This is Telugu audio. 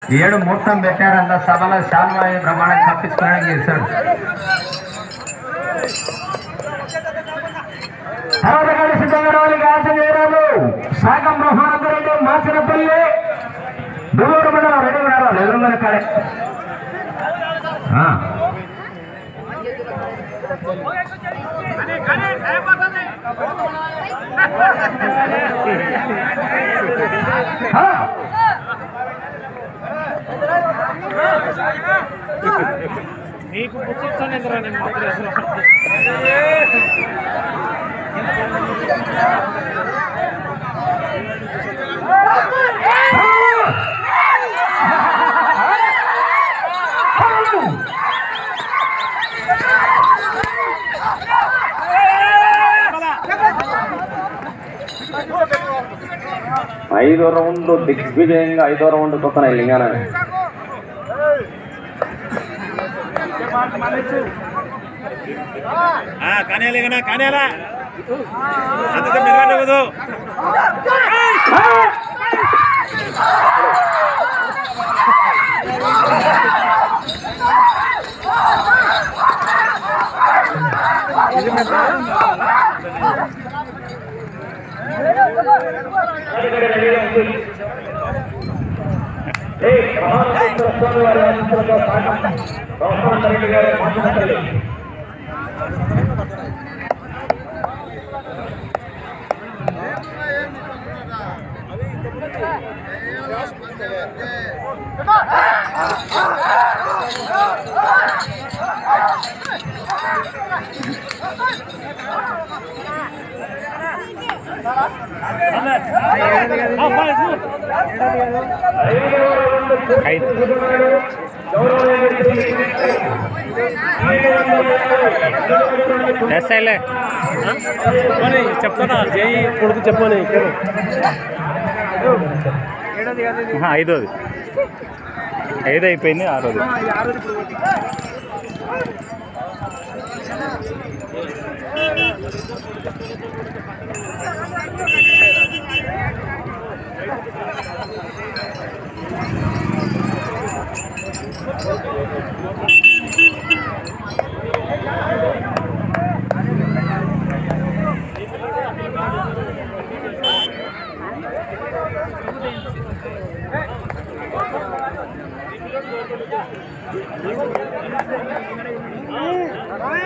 ఏడు ముహూర్తం పెట్టారంట సభలో శాల్వాయి ప్రమాణం తప్పించుకోవడానికి చేశాడు తర్వాత కలిసి సిద్ధంగా రావాలి కాల్సిన చేయరాదు శాఖం బ్రహ్మానందరెడ్డి మాచినపల్లి దూరు మండలం రెడీ ఉన్నారు ఎదురుందని కాడే ఆ. ఆ. నీకు పుస్తకం ఎందుకు నేను మాత్రం అసలు ఐదో రౌండ్ దిగ్విజయంగా ఐదో రౌండ్ కొత్తన లింగాన కానేలా కానేలా సంతకం మెరుగదు ఎస్ఐలే చెప్తానా జై కొడుకు చెప్పని ఐదోది ఐదు అయిపోయింది ఆరోది